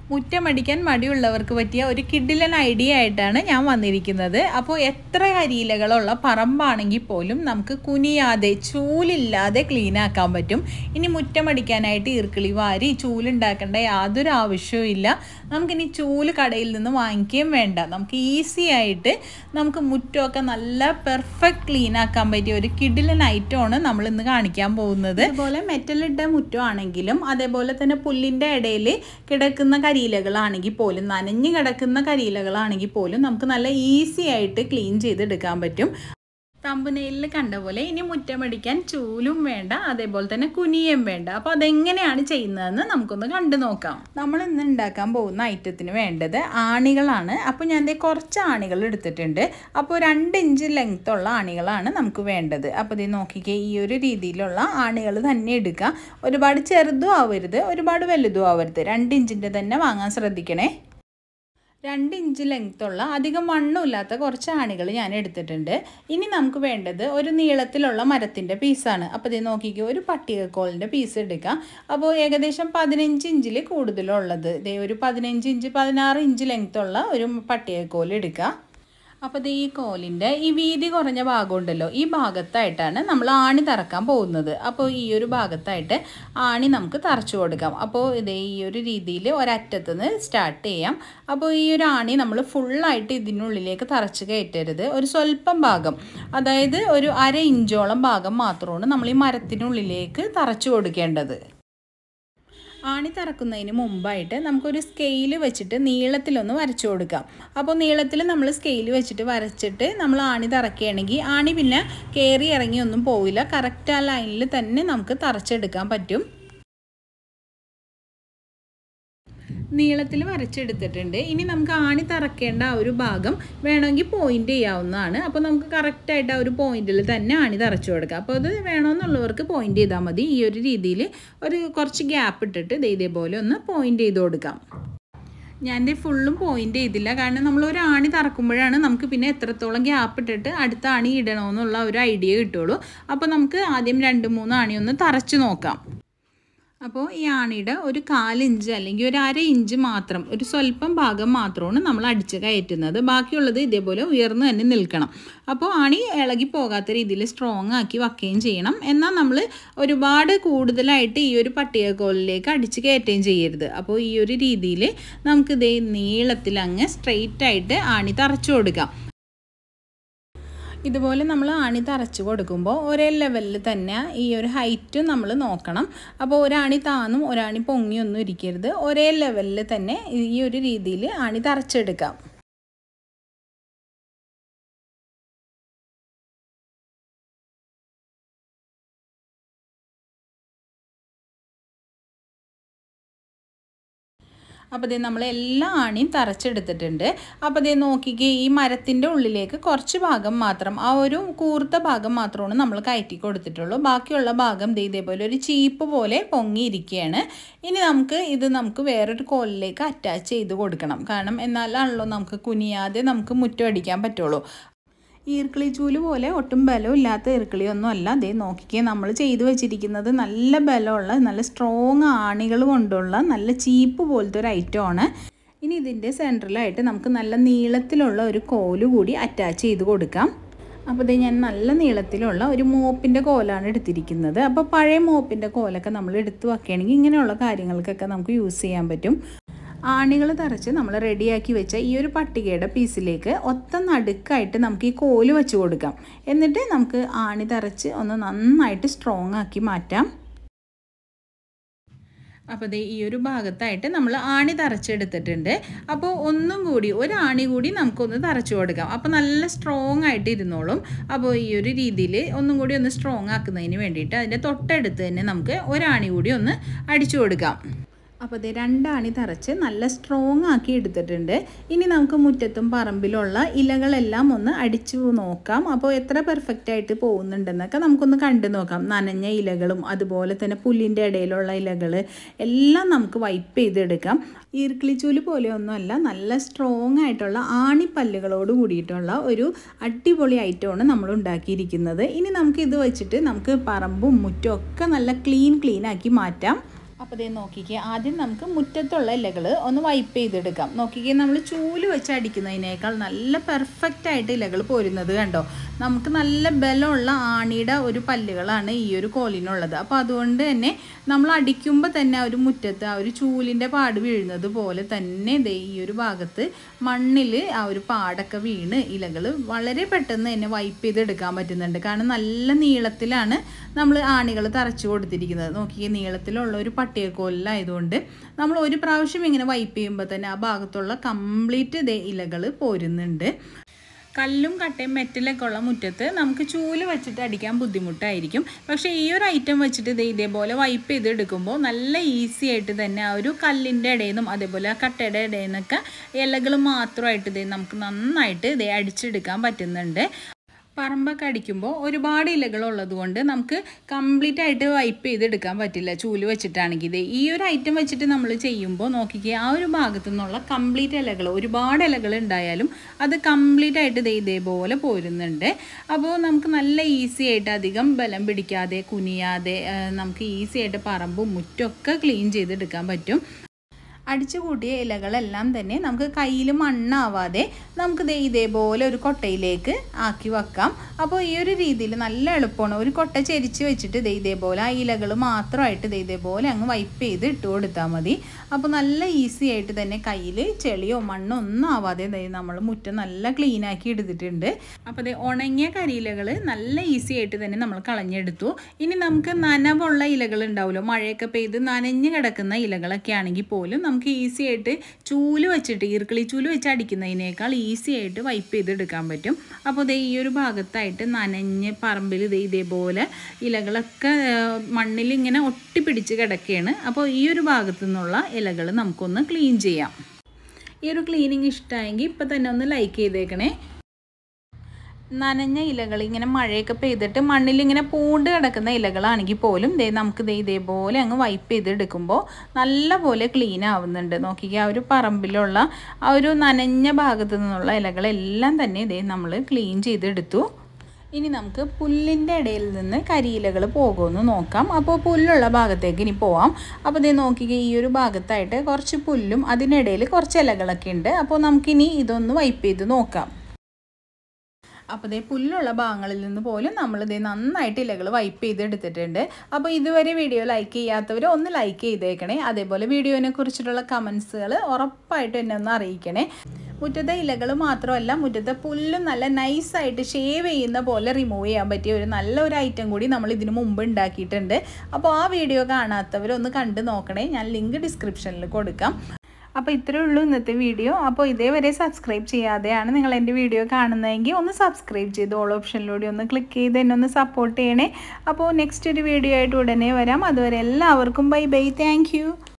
മുറ്റമടിക്കാൻ മടിയുള്ളവർക്ക് പറ്റിയ ഒരു കിഡിലൻ ഐഡിയ ആയിട്ടാണ് ഞാൻ വന്നിരിക്കുന്നത് അപ്പോൾ എത്ര കരിയിലകളുള്ള പറമ്പാണെങ്കിൽ പോലും നമുക്ക് കുനിയാതെ ചൂലില്ലാതെ ക്ലീൻ ആക്കാൻ പറ്റും ഇനി മുറ്റമടിക്കാനായിട്ട് ഈർക്കിളി വാരി ചൂലുണ്ടാക്കേണ്ട യാതൊരു ആവശ്യവും ഇല്ല നമുക്കിനി ചൂല് കടയിൽ നിന്ന് വാങ്ങിക്കുകയും വേണ്ട നമുക്ക് ഈസി ആയിട്ട് നമുക്ക് മുറ്റമൊക്കെ നല്ല പെർഫെക്റ്റ് ക്ലീൻ ആക്കാൻ പറ്റിയ ഒരു കിഡിലൻ ഐറ്റമാണ് നമ്മൾ ഇന്ന് കാണിക്കാൻ പോകുന്നത് അതുപോലെ മെറ്റലിട്ട മുറ്റമാണെങ്കിലും അതേപോലെ തന്നെ പുല്ലിൻ്റെ ഇടയിൽ കിടക്കുന്ന കരിയിലകളാണെങ്കിൽ പോലും നനഞ്ഞു കിടക്കുന്ന കരിയിലകളാണെങ്കിൽ പോലും നമുക്ക് നല്ല ഈസി ആയിട്ട് ക്ലീൻ ചെയ്തെടുക്കാൻ പറ്റും തമ്പുനെയിലിൽ കണ്ട പോലെ ഇനി മുറ്റമടിക്കാൻ ചൂലും വേണ്ട അതേപോലെ തന്നെ കുനിയും വേണ്ട അപ്പോൾ അതെങ്ങനെയാണ് ചെയ്യുന്നതെന്ന് നമുക്കൊന്ന് കണ്ടു നോക്കാം നമ്മൾ ഇന്ന് ഉണ്ടാക്കാൻ പോകുന്ന ഐറ്റത്തിന് വേണ്ടത് ആണികളാണ് അപ്പോൾ ഞാൻ ദേ കുറച്ച് ആണികൾ എടുത്തിട്ടുണ്ട് അപ്പോൾ രണ്ട് ഇഞ്ച് ലെങ്ത് ഉള്ള ആണികളാണ് നമുക്ക് വേണ്ടത് അപ്പോൾ ഇത് നോക്കിക്കേ ഈ ഒരു രീതിയിലുള്ള ആണികൾ തന്നെ എടുക്കുക ഒരുപാട് ചെറുതും ആവരുത് ഒരുപാട് വലുതും ആവരുത് രണ്ട് ഇഞ്ചിൻ്റെ തന്നെ വാങ്ങാൻ ശ്രദ്ധിക്കണേ രണ്ട് ഇഞ്ച് ലെങ്ത്തുള്ള അധികം വണ്ണമില്ലാത്ത കുറച്ച് ആണികൾ ഞാൻ എടുത്തിട്ടുണ്ട് ഇനി നമുക്ക് വേണ്ടത് ഒരു നീളത്തിലുള്ള മരത്തിൻ്റെ പീസാണ് അപ്പോൾ ഇത് നോക്കിക്കോ ഒരു പട്ടികക്കോളിൻ്റെ പീസ് എടുക്കാം അപ്പോൾ ഏകദേശം പതിനഞ്ച് ഇഞ്ചിൽ കൂടുതലുള്ളത് ഇതേ ഒരു പതിനഞ്ച് ഇഞ്ച് പതിനാറ് ഇഞ്ച് ലെങ്ത്തുള്ള ഒരു പട്ടികക്കോൽ എടുക്കുക അപ്പോൾ ഇത് ഈ കോലിൻ്റെ ഈ വീതി കുറഞ്ഞ ഭാഗം ഉണ്ടല്ലോ ഈ ഭാഗത്തായിട്ടാണ് നമ്മൾ ആണി തറക്കാൻ പോകുന്നത് അപ്പോൾ ഈ ഒരു ഭാഗത്തായിട്ട് ആണി നമുക്ക് തറച്ചു കൊടുക്കാം അപ്പോൾ ഇത് ഈ ഒരു രീതിയിൽ ഒരറ്റത്ത് നിന്ന് സ്റ്റാർട്ട് ചെയ്യാം അപ്പോൾ ഈ ഒരു ആണി നമ്മൾ ഫുള്ളായിട്ട് ഇതിനുള്ളിലേക്ക് തറച്ച് കയറ്റരുത് ഒരു സ്വല്പം ഭാഗം അതായത് ഒരു അര ഇഞ്ചോളം ഭാഗം മാത്രമാണ് നമ്മൾ ഈ മരത്തിനുള്ളിലേക്ക് തറച്ചു കൊടുക്കേണ്ടത് ആണി തറക്കുന്നതിന് മുമ്പായിട്ട് നമുക്കൊരു സ്കെയിൽ വെച്ചിട്ട് നീളത്തിലൊന്ന് വരച്ചു കൊടുക്കാം അപ്പോൾ നീളത്തിൽ നമ്മൾ സ്കെയിൽ വെച്ചിട്ട് വരച്ചിട്ട് നമ്മൾ ആണി തറക്കുകയാണെങ്കിൽ ആണി പിന്നെ കയറി ഇറങ്ങി ഒന്നും പോവില്ല കറക്റ്റ് ആ ലൈനിൽ തന്നെ നമുക്ക് തറച്ചെടുക്കാൻ പറ്റും നീളത്തിൽ വരച്ചെടുത്തിട്ടുണ്ട് ഇനി നമുക്ക് ആണി തറക്കേണ്ട ആ ഒരു ഭാഗം വേണമെങ്കിൽ പോയിന്റ് ചെയ്യാവുന്നതാണ് അപ്പോൾ നമുക്ക് കറക്റ്റായിട്ട് ആ ഒരു പോയിന്റിൽ തന്നെ ആണി തറച്ചു കൊടുക്കാം അപ്പോൾ അത് വേണമെന്നുള്ളവർക്ക് പോയിന്റ് ചെയ്താൽ മതി ഈ ഒരു രീതിയിൽ ഒരു കുറച്ച് ഗ്യാപ്പ് ഇട്ടിട്ട് ഇതേപോലെ ഒന്ന് പോയിന്റ് ചെയ്ത് കൊടുക്കാം ഞാൻ എൻ്റെ ഫുള്ളും പോയിന്റ് ചെയ്തില്ല കാരണം നമ്മൾ ഒരു ആണി തറക്കുമ്പോഴാണ് നമുക്ക് പിന്നെ എത്രത്തോളം ഗ്യാപ്പ് ഇട്ടിട്ട് അടുത്ത ആണി ഇടണമെന്നുള്ള ഒരു ഐഡിയ കിട്ടുള്ളൂ അപ്പോൾ നമുക്ക് ആദ്യം രണ്ട് മൂന്ന് ആണി ഒന്ന് തറച്ച് നോക്കാം അപ്പോൾ ഈ ആണിയുടെ ഒരു കാലിഞ്ച് അല്ലെങ്കിൽ ഒരു അര ഇഞ്ച് മാത്രം ഒരു സ്വല്പം ഭാഗം മാത്രമാണ് നമ്മൾ അടിച്ച് കയറ്റുന്നത് ബാക്കിയുള്ളത് ഇതേപോലെ ഉയർന്നു തന്നെ നിൽക്കണം അപ്പോൾ ആണി ഇളകി പോകാത്ത രീതിയിൽ സ്ട്രോങ് ആക്കി വയ്ക്കുകയും ചെയ്യണം എന്നാൽ നമ്മൾ ഒരുപാട് കൂടുതലായിട്ട് ഈ ഒരു പട്ടികക്കോലിലേക്ക് അടിച്ച് കയറ്റുകയും ചെയ്യരുത് അപ്പോൾ ഈ ഒരു രീതിയിൽ നമുക്കിതേ നീളത്തിൽ അങ്ങ് സ്ട്രെയിറ്റ് ആയിട്ട് ആണി തറച്ചു കൊടുക്കാം ഇതുപോലെ നമ്മൾ ആണി തറച്ച് കൊടുക്കുമ്പോൾ ഒരേ ലെവലിൽ തന്നെ ഈ ഒരു ഹൈറ്റും നമ്മൾ നോക്കണം അപ്പോൾ ഒരാണി താന്നും ഒരാണി പൊങ്ങിയൊന്നും ഇരിക്കരുത് ഒരേ ലെവലിൽ തന്നെ ഈ ഒരു രീതിയിൽ ആണി തറച്ചെടുക്കാം അപ്പോൾ ദേ നമ്മൾ എല്ലാ ആണിയും തറച്ചെടുത്തിട്ടുണ്ട് അപ്പോൾ ദേ നോക്കിക്കേ ഈ മരത്തിൻ്റെ ഉള്ളിലേക്ക് കുറച്ച് ഭാഗം മാത്രം ആ ഒരു കൂർത്ത ഭാഗം മാത്രമാണ് നമ്മൾ കയറ്റി കൊടുത്തിട്ടുള്ളൂ ബാക്കിയുള്ള ഭാഗം ദേ ഇതേപോലെ ഒരു ചീപ്പ് പോലെ പൊങ്ങിയിരിക്കുകയാണ് ഇനി നമുക്ക് ഇത് നമുക്ക് വേറൊരു കോലിലേക്ക് അറ്റാച്ച് ചെയ്ത് കൊടുക്കണം കാരണം എന്നാലാണല്ലോ നമുക്ക് കുനിയാതെ നമുക്ക് മുറ്റം അടിക്കാൻ പറ്റുള്ളൂ ഈർക്കിളി ചൂല് പോലെ ഒട്ടും ബലം ഇല്ലാത്ത ഈർക്കിളിയൊന്നും അല്ല അതേ നോക്കിക്കേ നമ്മൾ ചെയ്തു വെച്ചിരിക്കുന്നത് നല്ല ബലമുള്ള നല്ല സ്ട്രോങ് ആണികൾ കൊണ്ടുള്ള നല്ല ചീപ്പ് പോലത്തെ ഒരു ഐറ്റമാണ് ഇനി ഇതിൻ്റെ സെൻട്രലായിട്ട് നമുക്ക് നല്ല നീളത്തിലുള്ള ഒരു കോല് കൂടി അറ്റാച്ച് ചെയ്ത് കൊടുക്കാം അപ്പോൾ ഇത് ഞാൻ നല്ല നീളത്തിലുള്ള ഒരു മോപ്പിൻ്റെ കോലാണ് എടുത്തിരിക്കുന്നത് അപ്പോൾ പഴയ മോപ്പിൻ്റെ കോലൊക്കെ നമ്മൾ എടുത്ത് വെക്കുകയാണെങ്കിൽ ഇങ്ങനെയുള്ള കാര്യങ്ങൾക്കൊക്കെ നമുക്ക് യൂസ് ചെയ്യാൻ പറ്റും ആണികൾ തറച്ച് നമ്മൾ റെഡിയാക്കി വെച്ച ഈ ഒരു പട്ടികയുടെ പീസിലേക്ക് ഒത്ത നടുക്കായിട്ട് നമുക്ക് ഈ കോല് വെച്ച് കൊടുക്കാം എന്നിട്ട് നമുക്ക് ആണി തറച്ച് ഒന്ന് നന്നായിട്ട് സ്ട്രോങ് ആക്കി മാറ്റാം അപ്പോൾ ദേ ഈ ഒരു ഭാഗത്തായിട്ട് നമ്മൾ ആണി തറച്ചെടുത്തിട്ടുണ്ട് അപ്പോൾ ഒന്നും കൂടി ഒരു ആണി കൂടി നമുക്കൊന്ന് തറച്ചു കൊടുക്കാം അപ്പോൾ നല്ല സ്ട്രോങ് ആയിട്ട് ഇരുന്നോളും അപ്പോൾ ഈ ഒരു രീതിയിൽ ഒന്നും കൂടി ഒന്ന് സ്ട്രോങ് ആക്കുന്നതിന് വേണ്ടിയിട്ട് അതിൻ്റെ തൊട്ടടുത്ത് തന്നെ നമുക്ക് ഒരാണി കൂടി ഒന്ന് അടിച്ചു കൊടുക്കാം അപ്പോൾ ഇത് രണ്ടാണി തറച്ച് നല്ല സ്ട്രോങ് ആക്കി എടുത്തിട്ടുണ്ട് ഇനി നമുക്ക് മുറ്റത്തും പറമ്പിലുള്ള ഇലകളെല്ലാം ഒന്ന് അടിച്ചു നോക്കാം അപ്പോൾ എത്ര പെർഫെക്റ്റ് ആയിട്ട് പോകുന്നുണ്ടെന്നൊക്കെ നമുക്കൊന്ന് കണ്ടു നോക്കാം നനഞ്ഞ ഇലകളും അതുപോലെ തന്നെ പുല്ലിൻ്റെ ഇടയിലുള്ള ഇലകൾ എല്ലാം നമുക്ക് വൈപ്പ് ചെയ്തെടുക്കാം ഈർക്കിളിച്ചൂല് പോലെയൊന്നുമല്ല നല്ല സ്ട്രോങ് ആയിട്ടുള്ള ആണിപ്പല്ലുകളോട് കൂടിയിട്ടുള്ള ഒരു അടിപൊളി ഐറ്റമാണ് നമ്മൾ ഉണ്ടാക്കിയിരിക്കുന്നത് ഇനി നമുക്ക് ഇത് വെച്ചിട്ട് നമുക്ക് പറമ്പും മുറ്റും ഒക്കെ നല്ല ക്ലീൻ ക്ലീൻ ആക്കി മാറ്റാം അപ്പോൾ ഇതേ നോക്കിക്കേ ആദ്യം നമുക്ക് മുറ്റത്തുള്ള ഇലകൾ ഒന്ന് വൈപ്പ് ചെയ്തെടുക്കാം നോക്കിക്കേ നമ്മൾ ചൂല് വെച്ച് അടിക്കുന്നതിനേക്കാൾ നല്ല പെർഫെക്റ്റ് ആയിട്ട് ഇലകൾ പോരുന്നത് കണ്ടോ നമുക്ക് നല്ല ബലമുള്ള ആണിയുടെ ഒരു പല്ലുകളാണ് ഈ ഒരു കോലിനുള്ളത് അപ്പോൾ അതുകൊണ്ട് തന്നെ നമ്മൾ അടിക്കുമ്പോൾ തന്നെ ആ ഒരു മുറ്റത്ത് ആ ഒരു ചൂലിൻ്റെ പാട് വീഴുന്നത് പോലെ തന്നെ ദേ ഈ ഒരു ഭാഗത്ത് മണ്ണിൽ ആ ഒരു പാടൊക്കെ വീണ് ഇലകൾ വളരെ പെട്ടെന്ന് തന്നെ വൈപ്പ് ചെയ്തെടുക്കാൻ പറ്റുന്നുണ്ട് കാരണം നല്ല നീളത്തിലാണ് നമ്മൾ ആണികൾ തറച്ചു കൊടുത്തിരിക്കുന്നത് നോക്കിയേ നീളത്തിലുള്ള ഒരു പട്ടികക്കോലിലായതുകൊണ്ട് നമ്മൾ ഒരു പ്രാവശ്യം ഇങ്ങനെ വൈപ്പ് ചെയ്യുമ്പോൾ തന്നെ ആ ഭാഗത്തുള്ള കംപ്ലീറ്റ് ഇതേ ഇലകൾ പോരുന്നുണ്ട് കല്ലും കട്ടയും മെറ്റലൊക്കെ ഉള്ള മുറ്റത്ത് നമുക്ക് ചൂല് വെച്ചിട്ട് അടിക്കാൻ ബുദ്ധിമുട്ടായിരിക്കും പക്ഷേ ഈ ഒരു ഐറ്റം വെച്ചിട്ട് ഇത് ഇതേപോലെ വൈപ്പ് ചെയ്ത് എടുക്കുമ്പോൾ നല്ല ഈസി ആയിട്ട് തന്നെ ആ ഒരു കല്ലിൻ്റെ ഇടയിൽ നിന്നും അതേപോലെ ആ കട്ടയുടെ ഇടയിൽ നിന്നൊക്കെ ഇലകൾ മാത്രമായിട്ട് ഇത് നമുക്ക് നന്നായിട്ട് ഇത് അടിച്ചെടുക്കാൻ പറ്റുന്നുണ്ട് പറമ്പൊക്കെ അടിക്കുമ്പോൾ ഒരുപാട് ഇലകൾ ഉള്ളത് കൊണ്ട് നമുക്ക് കംപ്ലീറ്റ് ആയിട്ട് വൈപ്പ് ചെയ്തെടുക്കാൻ പറ്റില്ല ചൂല് വെച്ചിട്ടാണെങ്കിൽ ഇത് ഈ ഒരു ഐറ്റം വെച്ചിട്ട് നമ്മൾ ചെയ്യുമ്പോൾ നോക്കിക്കേ ആ ഒരു ഭാഗത്തു നിന്നുള്ള കംപ്ലീറ്റ് ഇലകൾ ഒരുപാട് ഇലകൾ ഉണ്ടായാലും അത് കംപ്ലീറ്റ് ആയിട്ട് ഇത് ഇതേപോലെ പോരുന്നുണ്ട് അപ്പോൾ നമുക്ക് നല്ല ഈസി ആയിട്ട് അധികം ബലം പിടിക്കാതെ കുനിയാതെ നമുക്ക് ഈസി ആയിട്ട് പറമ്പും മുറ്റമൊക്കെ ക്ലീൻ ചെയ്തെടുക്കാൻ പറ്റും അടിച്ചു കൂട്ടിയ ഇലകളെല്ലാം തന്നെ നമുക്ക് കയ്യിൽ മണ്ണാവാതെ നമുക്ക് ദേ ഇതേപോലെ ഒരു കൊട്ടയിലേക്ക് ആക്കി വെക്കാം അപ്പോൾ ഈ ഒരു രീതിയിൽ നല്ല എളുപ്പമാണ് ഒരു കൊട്ട ചെരിച്ച് വെച്ചിട്ട് ദേ ഇതേപോലെ ആ ഇലകൾ മാത്രമായിട്ട് ദേ ഇതേപോലെ അങ്ങ് വൈപ്പ് ചെയ്ത് ഇട്ട് കൊടുത്താൽ മതി അപ്പോൾ നല്ല ഈസി ആയിട്ട് തന്നെ കയ്യിൽ ചെളിയോ മണ്ണോ ഒന്നും ആവാതെ ദേ നമ്മൾ മുറ്റം നല്ല ക്ലീൻ ആക്കി എടുത്തിട്ടുണ്ട് അപ്പോൾ ദേ ഉണങ്ങിയ കരിയിലകൾ നല്ല ഈസി ആയിട്ട് തന്നെ നമ്മൾ കളഞ്ഞെടുത്തു ഇനി നമുക്ക് നനവുള്ള ഇലകൾ ഉണ്ടാവുമല്ലോ മഴയൊക്കെ പെയ്ത് നനഞ്ഞ് കിടക്കുന്ന ഇലകളൊക്കെ ആണെങ്കിൽ പോലും നമുക്ക് ഈസി ആയിട്ട് ചൂല് വെച്ചിട്ട് ഈർക്കിളി ചൂല് വെച്ച് അടിക്കുന്നതിനേക്കാൾ ഈസി ആയിട്ട് വൈപ്പ് ചെയ്തെടുക്കാൻ പറ്റും അപ്പോൾ ദേ ഈ ഒരു ഭാഗത്തായിട്ട് നനഞ്ഞ് പറമ്പിൽ ദേ ഇതേപോലെ ഇലകളൊക്കെ മണ്ണിൽ ഇങ്ങനെ ഒട്ടിപ്പിടിച്ച് കിടക്കുകയാണ് അപ്പോൾ ഈ ഒരു ഭാഗത്തു നിന്നുള്ള ഇലകൾ നമുക്കൊന്ന് ക്ലീൻ ചെയ്യാം ഈ ഒരു ക്ലീനിങ് ഇഷ്ടമായെങ്കിൽ ഇപ്പം തന്നെ ഒന്ന് ലൈക്ക് ചെയ്തേക്കണേ നനഞ്ഞ ഇലകൾ ഇങ്ങനെ മഴയൊക്കെ പെയ്തിട്ട് മണ്ണിലിങ്ങനെ പൂണ്ട് കിടക്കുന്ന ഇലകളാണെങ്കിൽ പോലും ദേ നമുക്ക് ദേ ഇതേപോലെ അങ്ങ് വൈപ്പ് ചെയ്തെടുക്കുമ്പോൾ നല്ല പോലെ ക്ലീൻ ആവുന്നുണ്ട് നോക്കിക്കുക ആ ഒരു പറമ്പിലുള്ള ആ ഒരു നനഞ്ഞ ഭാഗത്തു നിന്നുള്ള ഇലകളെല്ലാം തന്നെ ഇതേ നമ്മൾ ക്ലീൻ ചെയ്തെടുത്തു ഇനി നമുക്ക് പുല്ലിൻ്റെ ഇടയിൽ നിന്ന് കരിയിലകൾ പോകുമെന്ന് നോക്കാം അപ്പോൾ പുല്ലുള്ള ഭാഗത്തേക്ക് ഇനി പോവാം അപ്പോൾ ഇത് നോക്കിക്കുക ഈ ഒരു ഭാഗത്തായിട്ട് കുറച്ച് പുല്ലും അതിനിടയിൽ കുറച്ച് ഇലകളൊക്കെ ഉണ്ട് അപ്പോൾ നമുക്കിനി ഇതൊന്ന് വൈപ്പ് ചെയ്ത് നോക്കാം അപ്പോൾ ഇതേ പുല്ലുള്ള ഭാഗങ്ങളിൽ നിന്ന് പോലും നമ്മളിതേ നന്നായിട്ട് ഇലകൾ വൈപ്പ് ചെയ്ത് എടുത്തിട്ടുണ്ട് അപ്പോൾ ഇതുവരെ വീഡിയോ ലൈക്ക് ചെയ്യാത്തവർ ഒന്ന് ലൈക്ക് ചെയ്തേക്കണേ അതേപോലെ വീഡിയോനെ കുറിച്ചിട്ടുള്ള കമൻസുകൾ ഉറപ്പായിട്ടും എന്നെ ഒന്ന് അറിയിക്കണേ മുറ്റത്തെ ഇലകൾ മാത്രമല്ല മുറ്റത്തെ പുല്ലും നല്ല നൈസായിട്ട് ഷേവ് ചെയ്യുന്ന പോലെ റിമൂവ് ചെയ്യാൻ പറ്റിയ ഒരു നല്ല ഒരു ഐറ്റം കൂടി നമ്മൾ ഇതിനു മുമ്പ് ഉണ്ടാക്കിയിട്ടുണ്ട് അപ്പോൾ ആ വീഡിയോ കാണാത്തവരൊന്ന് കണ്ടു നോക്കണേ ഞാൻ ലിങ്ക് ഡിസ്ക്രിപ്ഷനിൽ കൊടുക്കാം അപ്പോൾ ഇത്രയേ ഉള്ളൂ ഇന്നത്തെ വീഡിയോ അപ്പോൾ ഇതേവരെ സബ്സ്ക്രൈബ് ചെയ്യാതെയാണ് നിങ്ങൾ എൻ്റെ വീഡിയോ കാണുന്നതെങ്കിൽ ഒന്ന് സബ്സ്ക്രൈബ് ചെയ്ത് ഓൾ ഓപ്ഷനിലൂടെ ഒന്ന് ക്ലിക്ക് ചെയ്ത് എന്നെ ഒന്ന് സപ്പോർട്ട് ചെയ്യണേ അപ്പോൾ നെക്സ്റ്റ് ഒരു വീഡിയോ ആയിട്ട് ഉടനെ വരാം അതുവരെ എല്ലാവർക്കും ബൈ ബൈ താങ്ക്